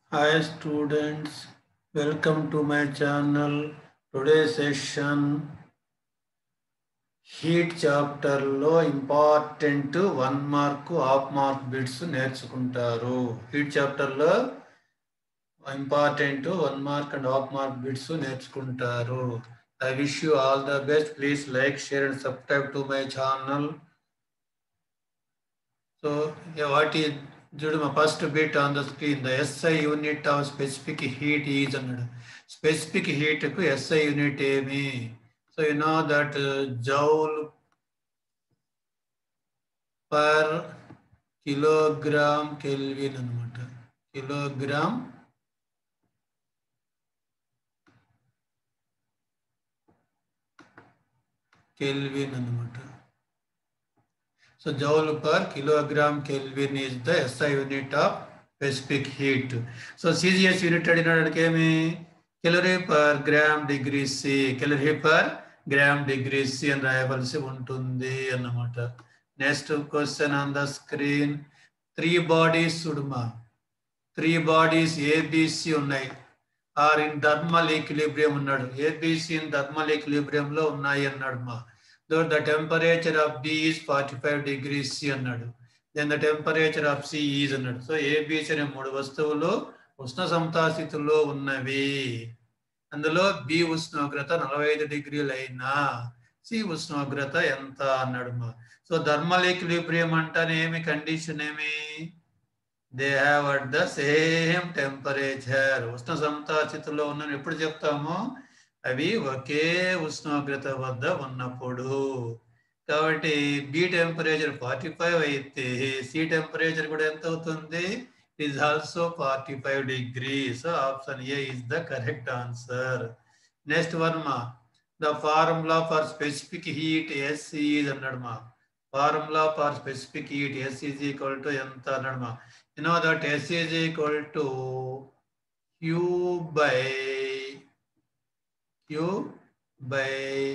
Hi students, welcome to my channel. Today's session heat చాప్టర్లో important one mark half mark bits నేర్చుకుంటారు heat చాప్టర్లో important one mark and half mark bits నేర్చుకుంటారు I wish you all the best please like share and subscribe to my channel so what ఈ చూడు మా first bit on the screen the SI unit of specific heat is అన్నాడు specific హీట్కు SI unit ఏమి so you know that joule per kilogram kelvin అనమాట kilogram kelvin అనమాట so joule per kilogram kelvin is the SI unit of specific heat so CGS unit అడిగినాడానికి ఏమి calorie per gram degree C calorie per gram degree C అని రాయవలసి ఉంటుంది అన్నమాట next question on the screen three bodies చూడమా three bodies ABC ఉన్నాయి are in thermal equilibrium ఉన్నాడు ABC in thermal equilibrium లో ఉన్నాయి అన్నాడు మా though the temperature of B is forty five degree C అన్నాడు then the temperature of C is అన్నాడు so ABC అనే మూడు వస్తువులు ఉష్ణ సమతాస్థితుల్లో ఉన్నవి అందులో బి ఉష్ణోగ్రత నలభై ఐదు డిగ్రీలు అయినా సి ఉష్ణోగ్రత ఎంత అన్నాడు మా సో థర్మల్ ఈక్విలిబ్రియం అంటానే ఏమి కండిషన్ ఏమి they have at the same temperature ఉష్ణ సమతాస్థితుల్లో ఉన్న ఎప్పుడు చెప్తాము అవి ఒకే ఉష్ణోగ్రత వద్ద ఉన్నప్పుడు కాబట్టి బి టెంపరేచర్ ఫార్టీ ఫైవ్ అయితే సి టెంపరేచర్ కూడా ఎంత అవుతుంది is also 45 degrees. So option A is the correct answer. Next one ma. The formula for specific heat S is అన్నాడు మా formula for specific heat S is equal to ఎంత అన్నాడు మా you know that S is equal to Q by Q by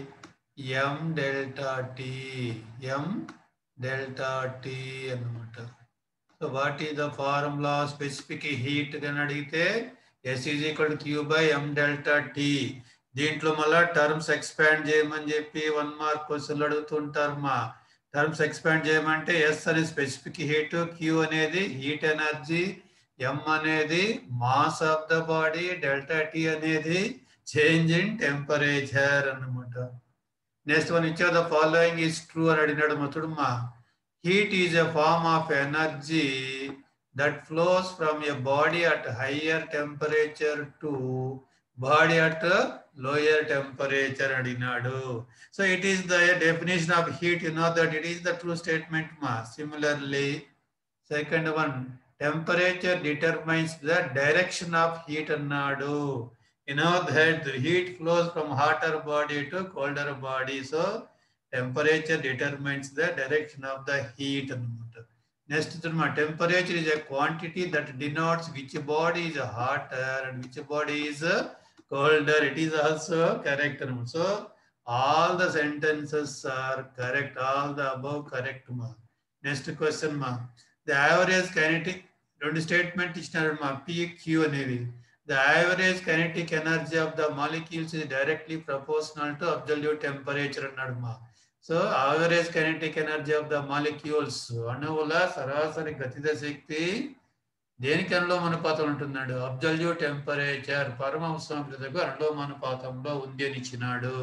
M delta T M delta T అన్నమాట so what is the formula specific heat అని అడిగితే S is equal Q by M delta T దీంట్లో మళ్ళా terms expand చేయమని చెప్పి one mark క్వశ్చన్లు అడుగుతుంటారు మా టర్మ్స్ ఎక్స్పాండ్ చేయమంటే ఎస్ అనే స్పెసిఫిక్ హీట్ క్యూ అనేది హీట్ ఎనర్జీ ఎం అనేది mass of the body delta T అనేది చేంజ్ ఇన్ టెంపరేచర్ అన్నమాట నెక్స్ట్ వన్ ఇచ్చే ద ఫాలోయింగ్ ఈస్ ట్రూ అని అడిగినాడు మతుడు మా heat is a form of energy that flows from a body at higher temperature to body at lower temperature adinadu so it is the definition of heat you know that it is the true statement ma similarly second one temperature determines the direction of heat annadu you know that the heat flows from hotter body to colder body so temperature determines the direction of the heat అనమాట next మా temperature is a quantity that denotes which body is hotter and which body is colder it is also correct అనమాట so all the sentences are correct all the above correct మా next question మా the average kinetic రెండు statement ఇచ్చినారు మా P Q అనేవి the average kinetic energy of the molecules is directly proportional to absolute temperature అన్నాడు మా so average kinetic energy of the molecules అణువుల సరాసరి గతిద శక్తి దేనికి అనులోమానుపాతం ఉంటున్నాడు అబ్జల్యూట్ టెంపరేచర్ పరమ ఉష్ణోగ్రతకు అనులోమానుపాతంలో ఉంది అని ఇచ్చినాడు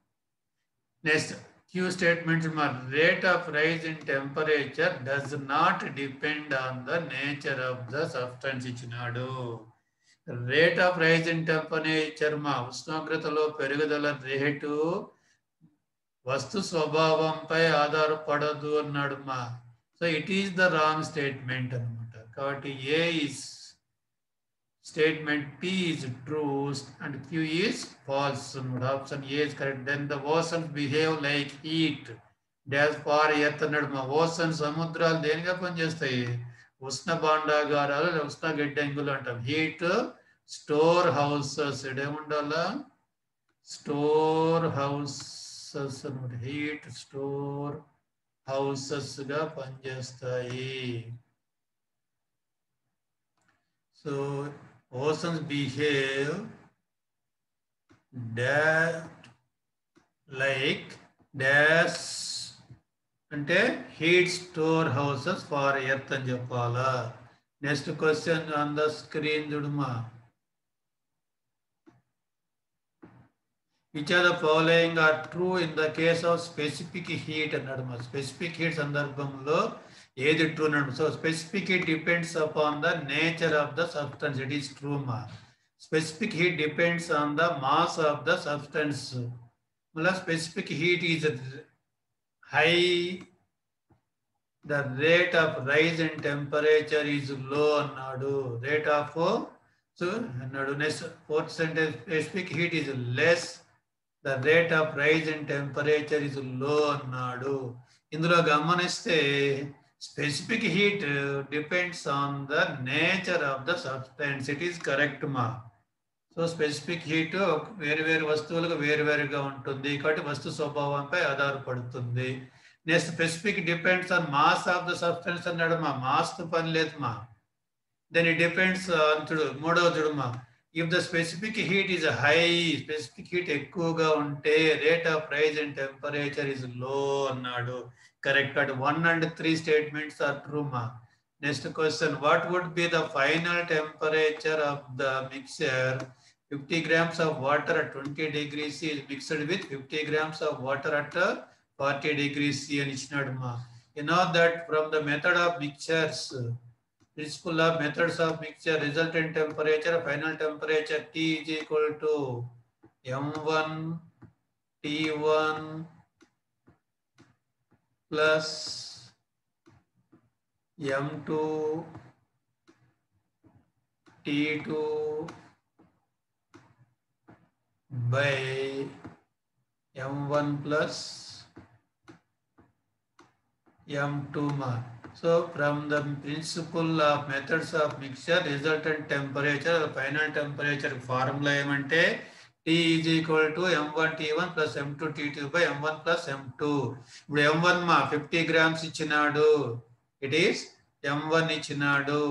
నెక్స్ట్ క్యూ స్టేట్మెంట్ మా rate of rise in temperature does not depend on the nature of the substance ఇచ్చినాడు rate of rise in temperature మా ఉష్ణోగ్రతలో పెరుగుదల రేటు వస్తు స్వభావంపై ఆధారపడదు అన్నాడు మా so it is the wrong statement అనమాట కాబట్టి A is statement P is true and Q is false అనమాట option A is correct then the oceans behave like heat dash for earth అన్నాడు మా ఓసన్ సముద్రాలు దేనిగా పనిచేస్తాయి ఉష్ణ భాండాగారాలు ఉష్ణ గిడ్డంగులు అంటాం హీట్ స్టోర్ హౌసెస్ ఏముండాలా స్టోర్ హౌసెస్ అనమాట హీట్ స్టోర్ హౌసెస్ గా పనిచేస్తాయి so oceans behave that like dash అంటే heat store houses for earth అని చెప్పాలా next question on the screen చూడుమా which are the following are true in the case of specific heat అన్నాడు మా specific heat సందర్భంలో ఏది ట్రూ అన్నాడు so specific heat depends upon the nature of the substance it is true మా specific heat depends on the mass of the substance మళ్ళీ specific heat is high the rate of rise in temperature is low అన్నాడు rate of so అన్నాడు next fourth sentence specific heat is less the rate of rise in temperature is low అన్నాడు ఇందులో గమనిస్తే specific heat depends on the nature of the substance it is correct మా so specific heat వేరు వేరు వస్తువులకు వేరువేరుగా ఉంటుంది కాబట్టి వస్తు స్వభావంపై ఆధారపడుతుంది next specific depends on mass of the substance అన్నాడు మా మాస్ పని లేదు మా దెన్ ఇట్ డిపెండ్స్ ఆన్ చూడు మూడవ చూడు మా if the specific heat is high specific heat ఎక్కువగా ఉంటే rate of rise and temperature is low అన్నాడు కరెక్ట్ అటు one and three statements are true మా next question what would be the final temperature of the mixture 50 grams of water at 20 degrees C is mixed with 50 grams of water at 40 degrees C అని ఇచ్చినాడు మా you know that from the method of mixtures principle of methods of mixture resultant temperature final temperature T is equal to M1 T1 plus M2 T2 by m1 plus m2 mark. So from the principle of methods of mixture, resultant temperature, the final temperature formula ఏమంటే T is equal to M1 T1 plus M2 T2 by M1 plus M2. ఇప్పుడు M1 మా 50 grams ఇచ్చినాడు. It is M1 ఇచ్చినాడు.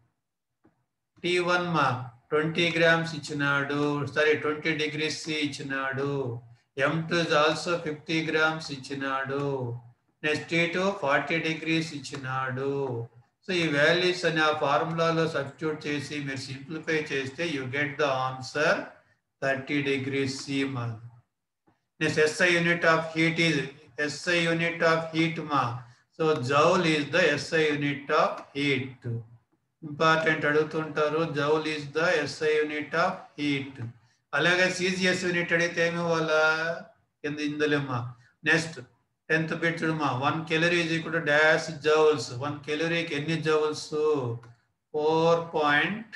T1 మా twenty grams ఇచ్చినాడు sorry twenty degrees ఇచ్చినాడు M two is also fifty grams ఇచ్చినాడు next T two forty degrees ఇచ్చినాడు so ఈ వాల్యూస్ అని ఆ ఫార్ములాలో సబ్స్టిట్యూట్ చేసి మీరు సింప్లిఫై చేస్తే you get the answer thirty degrees C మా next SI unit of heat is SI unit of heat మా so joule is the SI unit of heat important అడుగుతుంటారు joule is the SI unit of heat అలాగే CGS unit అడిగితే ఏమి వాళ్ళ కింద ఇందులేమ్మా next tenth bit చూడమ్మా one calorie is equal to dash joules one కెలరీకి ఎన్ని joules four point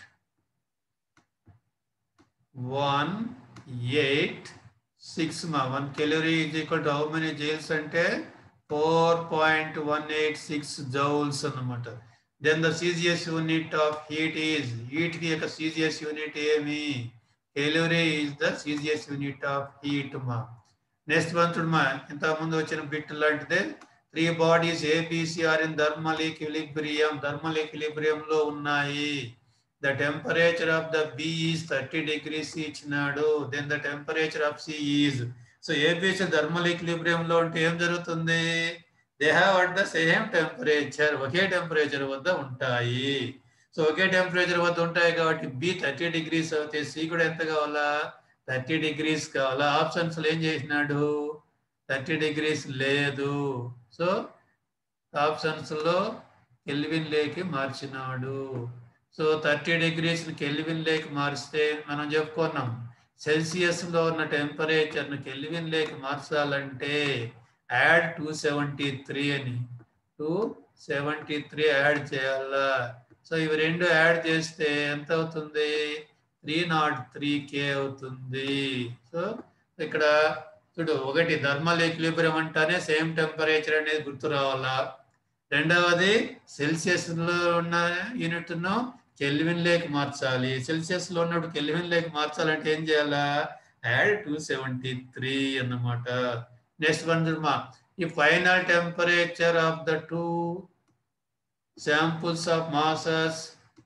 one eight six మా one calorie is equal to how many joules అంటే four point one eight six joules అన్నమాట then the CGS unit of heat is heat కి యొక్క CGS unit ఏమి calorie is the CGS unit of heat మా next one చూడమా ఇంత ముందు వచ్చిన bit లాంటిదే three bodies ABC are in thermal equilibrium thermal equilibrium లో ఉన్నాయి the temperature of the B is thirty degrees ఇచ్చినాడు then the temperature of C is so ABC thermal equilibrium లో ఉంటే ఏం జరుగుతుంది they have at the same temperature ఒకే temperature వద్ద ఉంటాయి సో ఒకే టెంపరేచర్ వద్ద ఉంటాయి కాబట్టి బి థర్టీ డిగ్రీస్ అవుతే సి కూడా ఎంత కావాలా థర్టీ డిగ్రీస్ కావాలా ఆప్షన్స్ ఏం చేసినాడు థర్టీ డిగ్రీస్ లేదు సో ఆప్షన్స్ లో కెల్విన్ లేకి మార్చినాడు సో థర్టీ డిగ్రీస్ కెల్విన్ లేకి మారిస్తే మనం చెప్పుకున్నాం సెల్సియస్ లో ఉన్న టెంపరేచర్ ను కెల్విన్ లేకి మార్చాలంటే యాడ్ టూ సెవెంటీ త్రీ అని టూ సెవెంటీ త్రీ యాడ్ చేయాలా సో ఇవి రెండు యాడ్ చేస్తే ఎంత అవుతుంది త్రీ నాట్ త్రీ కే అవుతుంది సో ఇక్కడ చూడు ఒకటి థర్మల్ ఈక్విలిబ్రియం అంటానే సేమ్ టెంపరేచర్ అనేది గుర్తు రావాలా రెండవది సెల్సియస్ లో ఉన్న యూనిట్ ను కెల్విన్ లేకి మార్చాలి సెల్సియస్ లో ఉన్నప్పుడు కెల్విన్ లేకి మార్చాలంటే ఏం చేయాలా యాడ్ టూ సెవెంటీ త్రీ అన్నమాట నెక్స్ట్ వన్ చూడమా ఈ final temperature of the two samples of masses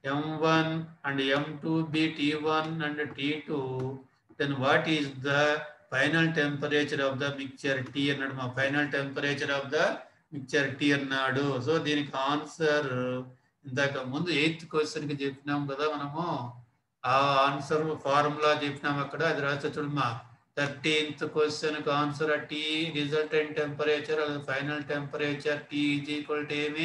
m1 and m2 be t1 and t2 then what is the final temperature of the mixture t అన్నాడు మా final temperature of the mixture T అన్నాడు so దీనికి answer ఇందాక ముందు eighth question కి చెప్పినాం కదా మనము ఆ ఆన్సర్ ఫార్ములా చెప్పినాం అక్కడ అది రాస్తే చూడమ్మా థర్టీన్త్ క్వశ్చన్ కి ఆన్సర్ టీ రిజల్టెంట్ టెంపరేచర్ అది final temperature T is equal to ఏమి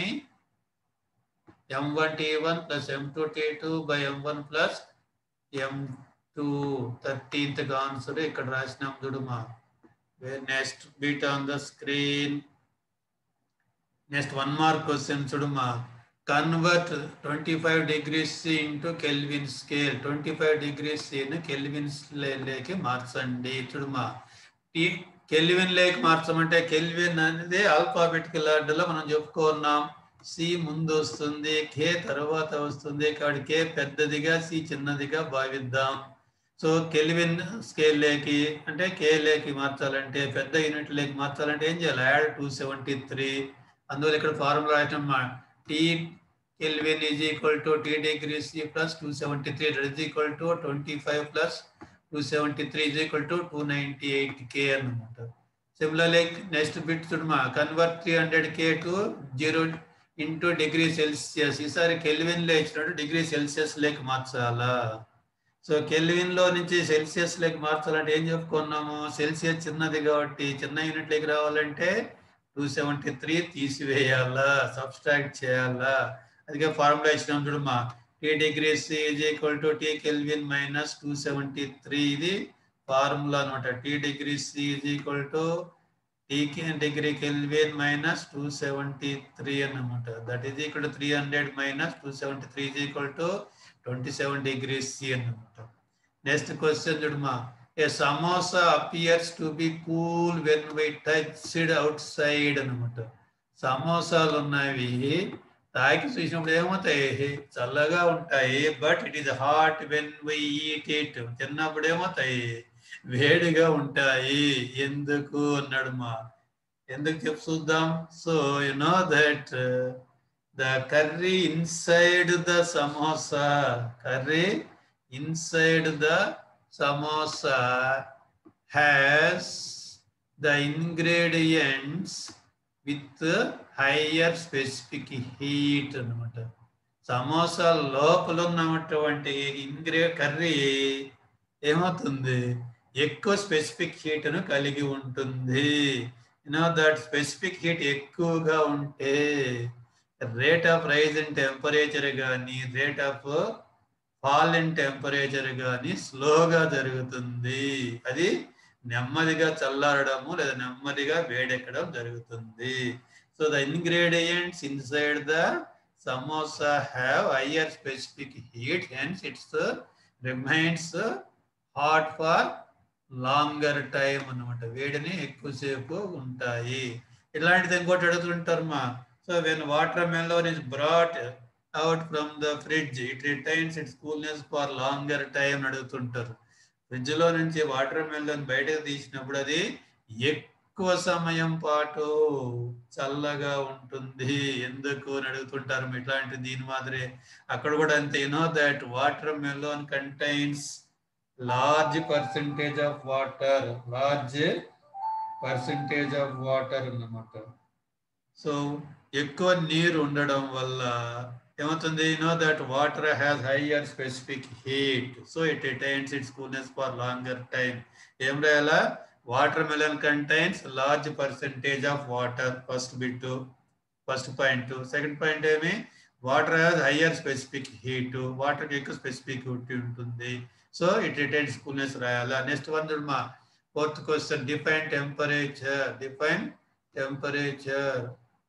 M one T one plus M two T two by M one plus M two thirteenth answer ఇక్కడ రాసినాం చూడమ్మా next bit on the screen next one mark question చూడమ్మా convert twenty five degrees into kelvin scale twenty five degrees kelvin లేకి మార్చండి చూడమ్మా T kelvin లేక్ మార్చమంటే kelvin అనేది ఆల్ఫాబెటికల్ ఆర్డర్లో మనం చెప్పుకున్నాం సి ముందు వస్తుంది కే తర్వాత వస్తుంది కాబట్టి కే పెద్దదిగా సి చిన్నదిగా భావిద్దాం సో కెల్విన్ స్కేల్ లేకి అంటే కే లేకి మార్చాలంటే పెద్ద యూనిట్ లేకి మార్చాలంటే ఏం చేయాలి యాడ్ టూ సెవెంటీ త్రీ అందువల్ల ఇక్కడ formula item T kelvin is equal to T degree C plus two seventy three is equal to twenty five plus two seventy three is equal to two ninety eight K అనమాట similarly next bit చూడమా convert three hundred K to zero into degree celsius ఈసారి kelvin లో ఇచ్చినట్టు degree Celsius లేక మార్చాలా so kelvin లో నుంచి Celsius లేక మార్చాలంటే ఏం చెప్పుకున్నాము సెల్సియస్ చిన్నది కాబట్టి చిన్న యూనిట్ లేకి రావాలంటే టూ సెవెంటీ త్రీ తీసివేయాలా సబ్స్ట్రాక్ట్ చేయాలా అదిగా ఫార్ములా ఇచ్చినాం చూడమ్మా T degrees is equal to T kelvin minus two seventy three ఇది ఫార్ములా అనమాట T degrees is equal to T degree kelvin minus two seventy three అనమాట that is equal to three hundred minus two seventy three is equal to twenty seven degrees C అనమాట next question చూడమా a samosa appears to be cool when why touched outside అనమాట సమోసాలు ఉన్నవి తాకి చూసినప్పుడు ఏమవుతాయి చల్లగా ఉంటాయి but it is hot when we eat it తిన్నప్పుడు ఏమవుతాయి వేడిగా ఉంటాయి ఎందుకు అన్నాడు మా ఎందుకు చెప్పు చూద్దాం so you know that the curry inside the samosa curry inside the samosa has the ingredients with higher specific heat అనమాట సమోసా లోపల ఉన్నటువంటి ఇంగ్రీ కర్రీ ఏమవుతుంది ఎక్కువ స్పెసిఫిక్ హీట్ను కలిగి ఉంటుంది యూనో దట్ స్పెసిఫిక్ హీట్ ఎక్కువగా ఉంటే rate of rise in temperature కానీ rate of fall in temperature కానీ స్లోగా జరుగుతుంది అది నెమ్మదిగా చల్లారడము లేదా నెమ్మదిగా వేడెక్కడం జరుగుతుంది so the ingredients inside the samosa have higher specific heat hence its remains hot for longer time అనమాట వేడిని ఎక్కువసేపు ఉంటాయి ఇలాంటిది ఇంకోటి అడుగుతుంటారు మా so when watermelon is brought out from the fridge it retains its coolness for longer time అడుగుతుంటారు fridge లో నుంచి వాటర్ మెలోన్ బయటకు తీసినప్పుడు అది ఎక్కువ సమయం పాటు చల్లగా ఉంటుంది ఎందుకు అని అడుగుతుంటారు ఇట్లాంటి దీని మాదిరి అక్కడ కూడా అంతే you know that watermelon contains large percentage of water large percentage of water అన్నమాట సో ఎక్కువ నీరు ఉండడం వల్ల ఏమవుతుంది know that water has higher specific heat so it retains its coolness for longer time ఏం రాయాలా watermelon contains large percentage of water first bit first point second point ఏమి water has higher specific heat water ఎక్కువ specific ఉంటుంది so it retains coolness రాయాలా next one చూడమా fourth question define temperature define temperature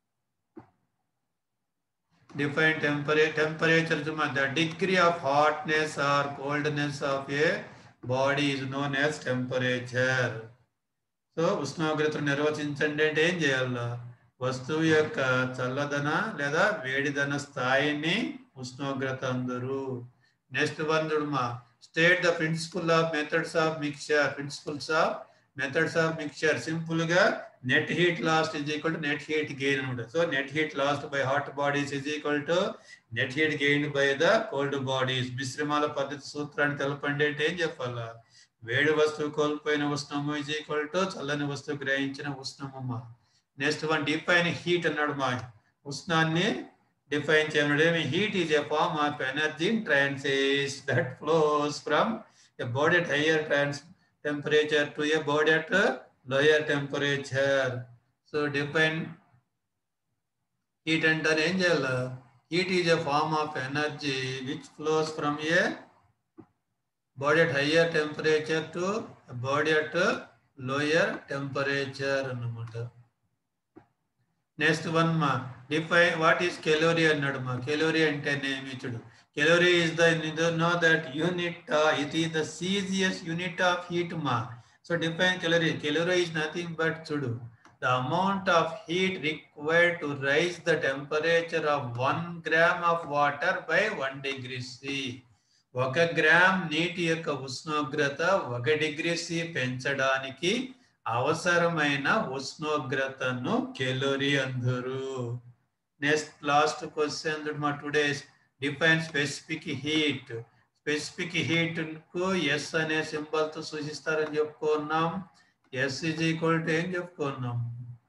define temperature temperature to the degree of hotness or coldness of a body is known as temperature so ఉష్ణోగ్రతను నిర్వచించండి అంటే ఏం చేయాలి వస్తువు యొక్క చల్లదన లేదా వేడిదన స్థాయిని ఉష్ణోగ్రత అందరు నెక్స్ట్ వన్ చూడమా state the principle of methods of mixture principles of methods of mixture simple గా net heat lost is equal to net heat gain అనమాట so net heat lost by hot bodies is equal to net heat gain by the cold bodies మిశ్రమాల పద్ధతి సూత్రాన్ని తెలపండి అంటే ఏం చెప్పాలా వేడి వస్తువు కోల్పోయిన ఉష్ణము ఇజ్ ఈక్వల్ టు చల్లని వస్తువు గ్రహించిన ఉష్ణము నెక్స్ట్ వన్ డిఫైన్ హీట్ అన్నాడు మా ఉష్ణాన్ని డిఫైన్ చేయడం heat is a form of energy transits that flows from a body at higher trans temperature to a body at a lower temperature. So define heat అంటారు ఏం చేయాలి heat is a form of energy which flows from a body at higher temperature to body at lower temperature అన్నమాట next one మా define what is calorie అన్నాడు మా calorie అంటే నేమి చూడు calorie is the no that unit it is the CGS unit of heat మా so define calorie calorie is nothing but చూడు the amount of heat required to raise the temperature of 1 gram of water by 1 degree C. ఒక gram నీటి యొక్క ఉష్ణోగ్రత ఒక degree C పెంచడానికి అవసరమైన ఉష్ణోగ్రతను కెలోరీ అందరు నెక్స్ట్ లాస్ట్ క్వశ్చన్ మా today's define specific heat specific heat కు ఎస్ అనే సింబల్ తో సూచిస్తారని చెప్పుకున్నాం ఎస్ ఇజ్ ఈక్వల్ టు ఏం చెప్పుకున్నాం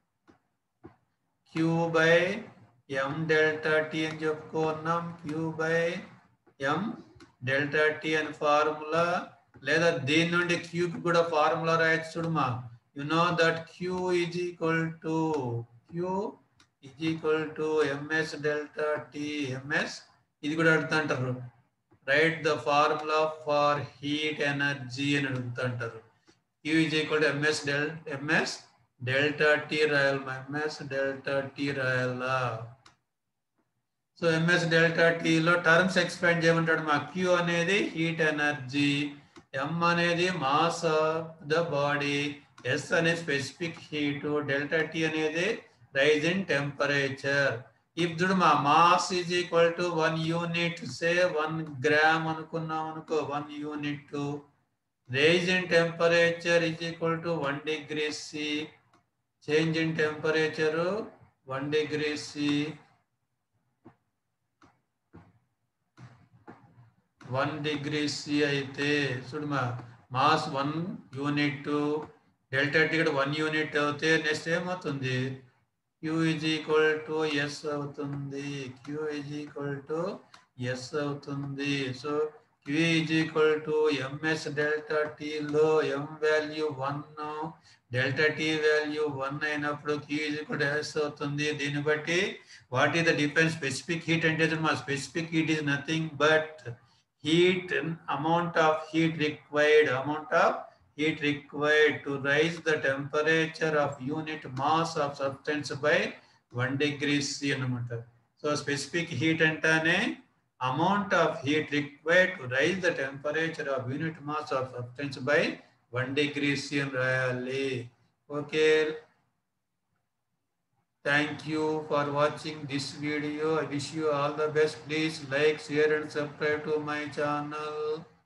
Q by M delta T అని చెప్పుకున్నాం Q by M delta T అని ఫార్ములా లేదా దీని నుండి క్యూకి కూడా ఫార్ములా రాయొచ్చు చూడమా you know that Q is equal to Q is equal to MS delta T MS ఇది కూడా అడుగుతుంటారు right the formula far heat energy అని అడుగుతుంటారు Q is equal to ms del ms delta t రాయాలి ms delta t రాయాలా so ms delta t లో terms expand చేయమంటాడు మా Q అనేది హీట్ ఎనర్జీ M అనేది mass of the body S అనేది స్పెసిఫిక్ హీట్ డెల్టా టీ అనేది rise in temperature if చూడు మా mass is equal to one unit say one gram అనుకున్నాం అనుకో one unit raise in temperature is equal to 1 degree C. Change in temperature 1 degree C. 1 degree C అయితే చూడమా mass one unit delta ticket one unit అవుతే next ఏమవుతుంది Q is equal to S అవుతుంది Q is equal to S అవుతుంది so Q is equal to ms delta t లో m value one delta T value one అయినప్పుడు Q is equal to S అవుతుంది దీన్ని బట్టి what is the difference specific heat అంటే మా specific heat is nothing but heat amount of heat required amount of heat required to raise the temperature of unit mass of substance by one degree C అనమాట so specific heat అంటానే amount of heat required to raise the temperature of unit mass of substance by 1 degree C and Rayleigh. Okay. Thank you for watching this video. I wish you all the best. Please like, share and subscribe to my channel.